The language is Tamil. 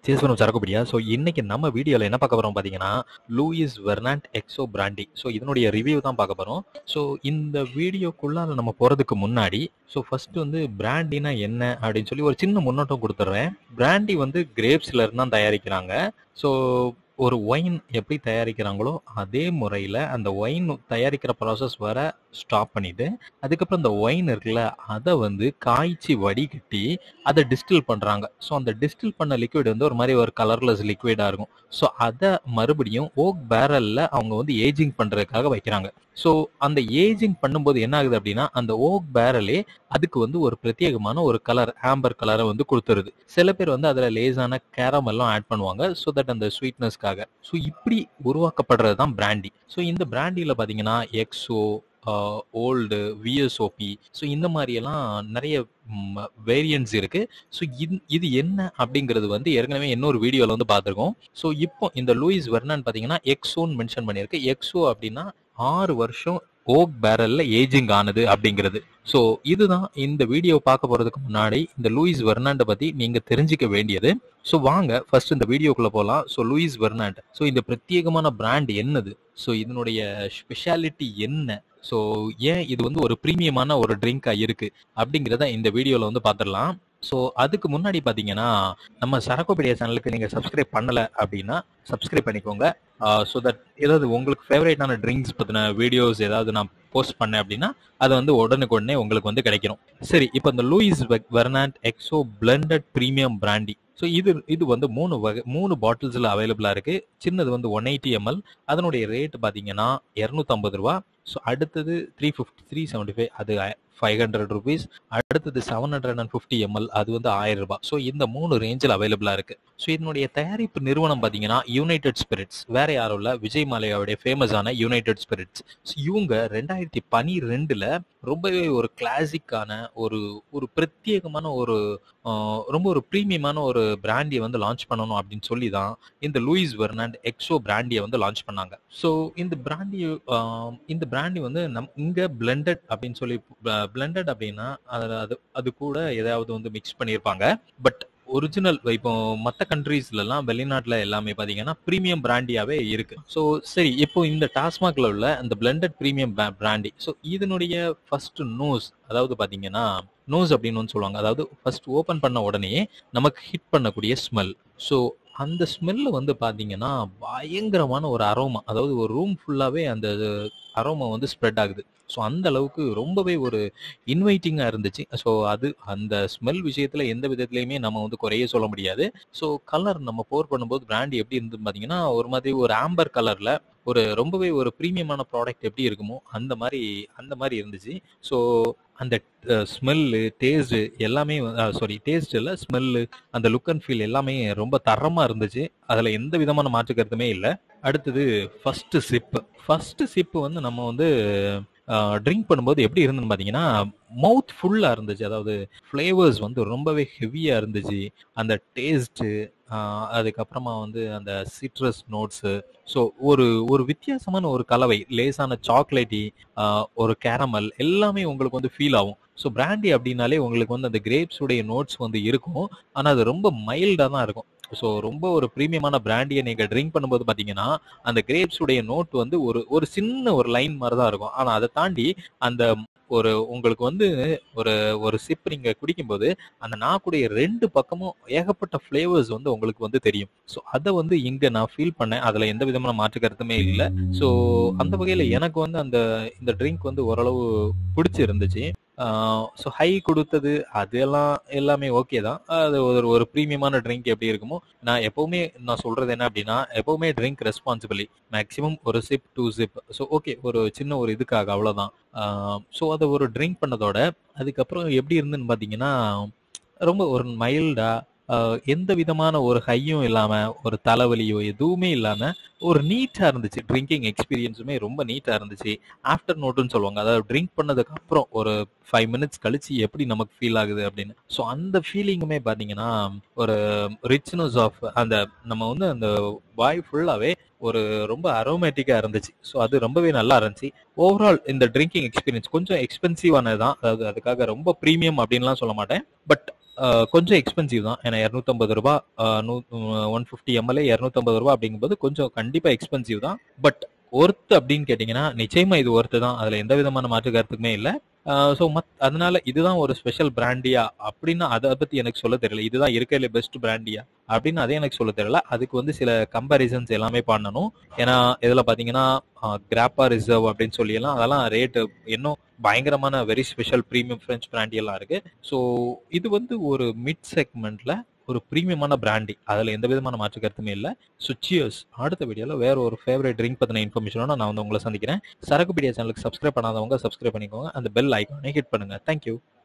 சேஸ்வரம் சரக்குபடியா ஸோ இன்னைக்கு நம்ம வீடியோவில் என்ன பார்க்க போறோம் பார்த்தீங்கன்னா Louis Vernant XO brandy so இதனுடைய ரிவ்யூ தான் பார்க்க போறோம் ஸோ இந்த வீடியோக்குள்ளால நம்ம போறதுக்கு முன்னாடி ஸோ ஃபர்ஸ்ட் வந்து பிராண்டினா என்ன அப்படின்னு சொல்லி ஒரு சின்ன முன்னோட்டம் கொடுத்துட்றேன் பிராண்டி வந்து கிரேப்ஸ்ல இருந்து தான் தயாரிக்கிறாங்க ஸோ ஒரு ஒயின் எப்படி தயாரிக்கிறாங்களோ அதே முறையில் அந்த ஒயின் தயாரிக்கிற ப்ராசஸ் வர ஸ்டாப் பண்ணிட்டு அதுக்கப்புறம் அந்த ஒயின் இருக்குல்ல அதை வந்து காய்ச்சி வடிகட்டி அதை டிஸ்டில் பண்ணுறாங்க ஸோ அந்த டிஸ்டில் பண்ண லிக்விட் வந்து ஒரு மாதிரி ஒரு கலர்லெஸ் லிக்விடாக இருக்கும் ஸோ அதை மறுபடியும் ஓக் பேரலில் அவங்க வந்து ஏஜிங் பண்ணுறதுக்காக வைக்கிறாங்க ஸோ அந்த ஏஜிங் பண்ணும்போது என்ன ஆகுது அப்படின்னா அந்த ஓக் பேரலே அதுக்கு வந்து ஒரு பிரத்யேகமான ஒரு கலர் ஆம்பர் கலரை வந்து கொடுத்துருது சில பேர் வந்து அதில் லேசான கேரம் எல்லாம் ஆட் பண்ணுவாங்க ஸோ தட் அந்த ஸ்வீட்னஸ்க்காக ஸோ இப்படி உருவாக்கப்படுறது தான் பிராண்டி ஸோ இந்த பிராண்டியில் பார்த்தீங்கன்னா எக்ஸோ ஓல்டு விஎஸ்ஓபி ஸோ இந்த மாதிரியெல்லாம் நிறைய வேரியன்ட்ஸ் இருக்கு ஸோ இது இது என்ன அப்படிங்கிறது வந்து ஏற்கனவே இன்னொரு வீடியோவில் வந்து பார்த்துருக்கோம் ஸோ இப்போ இந்த லூயிஸ் வெர்னான் பார்த்தீங்கன்னா எக்ஸோன்னு மென்ஷன் பண்ணியிருக்கு எக்ஸோ அப்படின்னா ஆறு வருஷம் ஓக் பேரல்ல ஏஜிங் ஆனது அப்படிங்கிறது ஸோ இதுதான் இந்த வீடியோ பார்க்க போறதுக்கு முன்னாடி இந்த லூயிஸ் வெர்னாண்டை பத்தி நீங்க தெரிஞ்சுக்க வேண்டியது ஸோ வாங்க ஃபர்ஸ்ட் இந்த வீடியோக்குள்ள போகலாம் ஸோ லூயிஸ் வெர்னாண்ட் ஸோ இந்த பிரத்யேகமான பிராண்ட் என்னது ஸோ இதனுடைய ஸ்பெஷாலிட்டி என்ன ஸோ ஏன் இது வந்து ஒரு ப்ரீமியமான ஒரு ட்ரிங்காக இருக்கு அப்படிங்கிறத இந்த வீடியோவில் வந்து பார்த்துடலாம் ஸோ அதுக்கு முன்னாடி பார்த்தீங்கன்னா நம்ம சரக்கோபீடியா சேனலுக்கு நீங்கள் சப்ஸ்கிரைப் பண்ணலை அப்படின்னா சப்ஸ்கிரைப் பண்ணிக்கோங்க ஸோ தட் ஏதாவது உங்களுக்கு ஃபேவரேட்டான ட்ரிங்க்ஸ் பற்றின வீடியோஸ் ஏதாவது நான் போஸ்ட் பண்ணேன் அப்படின்னா அது வந்து உடனுக்குடனே உங்களுக்கு வந்து கிடைக்கும் சரி இப்போ இந்த Louis Vernant XO blended premium brandy so இது இது வந்து மூணு வகை மூணு பாட்டில்ஸில் அவைலபிளாக இருக்கு சின்னது வந்து ஒன் எயிட்டி எம்எல் அதனுடைய ரேட் பார்த்தீங்கன்னா இரநூத்தம்பது ரூபா ஸோ அடுத்தது three fifty three seventy five அது ஃபைவ் ஹண்ட்ரட் ருபீஸ் அடுத்தது seven hundred and fifty ML அது வந்து ஆயிரம் ரூபாய் ஸோ இந்த மூணு ரேஞ்சில் அவைலபிளாக இருக்கு ஸோ இதனுடைய தயாரிப்பு நிறுவனம் பார்த்தீங்கன்னா யுனைடெட் ஸ்பிரிட்ஸ் வேற யாரும் இல்லை விஜய் மாலையாவுடைய ஃபேமஸான யுனைடெட் ஸ்பிரிட்ஸ் இவங்க ரெண்டாயிரத்தி பனிரெண்டுல ரொம்பவே ஒரு கிளாசிக்கான ஒரு ஒரு பிரத்யேகமான ஒரு ரொம்ப ஒரு ப்ரீமியமான ஒரு பிராண்டியை வந்து லான்ச் பண்ணணும் அப்படின்னு சொல்லி தான் இந்த லூயிஸ் வெர்னாண்ட் எக்ஸோ பிராண்டியை வந்து லான்ச் பண்ணாங்க ஸோ இந்த பிராண்டி இந்த பிராண்டி வந்து நம் இங்கே பிளண்டட் அப்படின்னு சொல்லி பிளண்டட் அப்படின்னா அதில் அது அது கூட ஏதாவது வந்து மிக்ஸ் பண்ணியிருப்பாங்க பட் ஒரிஜினல் இப்போ மற்ற கண்ட்ரீஸ்லலாம் வெளிநாட்டில் எல்லாமே பார்த்தீங்கன்னா ப்ரீமியம் பிராண்டியாகவே இருக்கு ஸோ சரி இப்போ இந்த டாஸ்மாக்ல உள்ள அந்த பிளண்டட் ப்ரீமியம் பிராண்டி ஸோ இதனுடைய ஃபர்ஸ்ட் நோஸ் அதாவது பார்த்தீங்கன்னா நோஸ் அப்படின்னு சொல்லுவாங்க அதாவது ஃபர்ஸ்ட் ஓப்பன் பண்ண உடனே நமக்கு ஹிட் பண்ணக்கூடிய ஸ்மெல் ஸோ அந்த ஸ்மெல்லு வந்து பார்த்தீங்கன்னா பயங்கரமான ஒரு அரோமா அதாவது ஒரு ரூம் ஃபுல்லாகவே அந்த அரோமா வந்து ஸ்ப்ரெட் ஆகுது ஸோ அந்த அளவுக்கு ரொம்பவே ஒரு இன்வைட்டிங்காக இருந்துச்சு ஸோ அது அந்த ஸ்மெல் விஷயத்தில் எந்த விதத்துலையுமே நம்ம வந்து குறைய சொல்ல முடியாது ஸோ கலர் நம்ம போர் பண்ணும்போது பிராண்ட் எப்படி இருந்து பார்த்தீங்கன்னா ஒரு மாதிரி ஒரு ஆம்பர் கலரில் ஒரு ரொம்பவே ஒரு ப்ரீமியமான ப்ராடக்ட் எப்படி இருக்குமோ அந்த மாதிரி அந்த மாதிரி இருந்துச்சு ஸோ அந்த ஸ்மெல்லு டேஸ்ட்டு எல்லாமே சாரி டேஸ்ட் இல்லை ஸ்மெல்லு அந்த லுக் அண்ட் ஃபீல் எல்லாமே ரொம்ப தரமாக இருந்துச்சு அதில் எந்த விதமான மாற்று கருத்துமே இல்லை அடுத்தது ஃபர்ஸ்ட் சிப்பு ஃபர்ஸ்ட் சிப்பு வந்து நம்ம வந்து ட்ரிங்க் பண்ணும்போது எப்படி இருந்துன்னு பார்த்தீங்கன்னா மவுத் ஃபுல்லாக இருந்துச்சு அதாவது ஃப்ளேவர்ஸ் வந்து ரொம்பவே ஹெவியாக இருந்துச்சு அந்த டேஸ்ட்டு அதுக்கப்புறமா வந்து அந்த சிட்ரஸ் நோட்ஸு ஸோ ஒரு ஒரு வித்தியாசமான ஒரு கலவை லேசான சாக்லேட்டி ஒரு கேரமல் எல்லாமே உங்களுக்கு வந்து ஃபீல் ஆகும் ஸோ பிராண்டி அப்படின்னாலே உங்களுக்கு வந்து அந்த கிரேப்ஸுடைய நோட்ஸ் வந்து இருக்கும் ஆனால் அது ரொம்ப மைல்டாக தான் இருக்கும் ஸோ ரொம்ப ஒரு ப்ரீமியமான பிராண்டியை நீங்கள் ட்ரிங்க் பண்ணும்போது பார்த்தீங்கன்னா அந்த கிரேப்ஸுடைய நோட் வந்து ஒரு ஒரு சின்ன ஒரு லைன் மாதிரி தான் இருக்கும் ஆனால் அதை தாண்டி அந்த ஒரு உங்களுக்கு வந்து ஒரு ஒரு சிப் நீங்க குடிக்கும்போது அந்த நாக்குடைய ரெண்டு பக்கமும் ஏகப்பட்ட ஃப்ளேவர்ஸ் வந்து உங்களுக்கு வந்து தெரியும் ஸோ அதை வந்து இங்க நான் ஃபீல் பண்ணேன் அதுல எந்த விதமான மாற்று கருத்துமே இல்லை ஸோ அந்த வகையில எனக்கு வந்து அந்த இந்த ட்ரிங்க் வந்து ஓரளவு பிடிச்சிருந்துச்சு ஸோ ஹை கொடுத்தது அதெல்லாம் எல்லாமே ஓகே தான் அது ஒரு ஒரு ப்ரீமியமான ட்ரிங்க் எப்படி இருக்குமோ நான் எப்பவுமே நான் சொல்றது என்ன அப்படின்னா எப்பவுமே ட்ரிங்க் ரெஸ்பான்சிபிளி மேக்ஸிமம் ஒரு sip two sip so okay ஒரு சின்ன ஒரு இதுக்காக அவ்வளோதான் ஸோ அதை ஒரு ட்ரிங்க் பண்ணதோட அதுக்கப்புறம் எப்படி இருந்துன்னு பார்த்தீங்கன்னா ரொம்ப ஒரு மைல்டா எந்த விதமான ஒரு ஹையும் இல்லாம ஒரு தலைவலியோ எதுவுமே இல்லாம ஒரு நீட்டா இருந்துச்சு ட்ரிங்கிங் எக்ஸ்பீரியன்ஸுமே ரொம்ப நீட்டா இருந்துச்சு ஆஃப்டர் நோட்டுன்னு சொல்லுவாங்க அதாவது ட்ரிங்க் பண்ணதுக்கு அப்புறம் ஒரு ஃபைவ் மினிட்ஸ் கழிச்சு எப்படி நமக்கு ஃபீல் ஆகுது அப்படின்னு ஸோ அந்த ஃபீலிங்குமே பார்த்தீங்கன்னா ஒரு ரிச்னஸ் ஆஃப் அந்த நம்ம வந்து அந்த வாய் ஃபுல்லாவே ஒரு ரொம்ப அரோமேட்டிக்கா இருந்துச்சு ஸோ அது ரொம்பவே நல்லா இருந்துச்சு ஓவரால் இந்த ட்ரிங்கிங் எக்ஸ்பீரியன்ஸ் கொஞ்சம் எக்ஸ்பென்சிவானது தான் அதாவது அதுக்காக ரொம்ப ப்ரீமியம் அப்படின்லாம் சொல்ல மாட்டேன் பட் அஹ், கொஞ்சம் எக்ஸ்பென்சிவ் தான் ஏன்னா இரநூத்தம்பது ரூபா நூ ஒன் ஃபிஃப்டி எம்எல்ஏ இரநூத்தம்பது ரூபா அப்படிங்கும்போது கொஞ்சம் கண்டிப்பா எக்ஸ்பென்சிவ் தான் பட் ஒர்த் அப்படின்னு கேட்டிங்கன்னா நிச்சயமா இது ஒர்த்து தான் அதுல எந்த விதமான மாற்று கருத்துக்குமே இல்லை ஸோ மத் அதனால இதுதான் ஒரு ஸ்பெஷல் பிராண்டியா அப்படின்னு அதை பத்தி எனக்கு சொல்ல தெரியல இதுதான் இருக்கையில பெஸ்ட் பிராண்டியா அப்படின்னு அதே எனக்கு சொல்ல தெரியல அதுக்கு வந்து சில கம்பாரிசன்ஸ் எல்லாமே பண்ணணும் ஏன்னா இதுல பாத்தீங்கன்னா கிராப்பா ரிசர்வ் அப்படின்னு சொல்லி எல்லாம் அதெல்லாம் ரேட்டு இன்னும் பயங்கரமான very special premium French brandy எல்லாம் இருக்கு ஸோ இது வந்து ஒரு மிட் செக்மெண்ட்ல ஒரு ப்ரீமியமான பிராண்டி அதுல எந்த விதமான மாற்று கருத்துமே இல்லை ஸோ சியர்ஸ் அடுத்த வீடியோல வேற ஒரு ஃபேவரட் ட்ரிங்க் பத்தின இன்ஃபர்மேஷனோட நான் வந்து உங்களை சந்திக்கிறேன் சரக்கு பீடியா சேனலுக்கு சப்ஸ்கிரைப் பண்ணாதவங்க சப்ஸ்கிரைப் பண்ணிக்கோங்க அந்த பெல் ஐக்கானை ஹிட் பண்ணுங்க தேங்க்யூ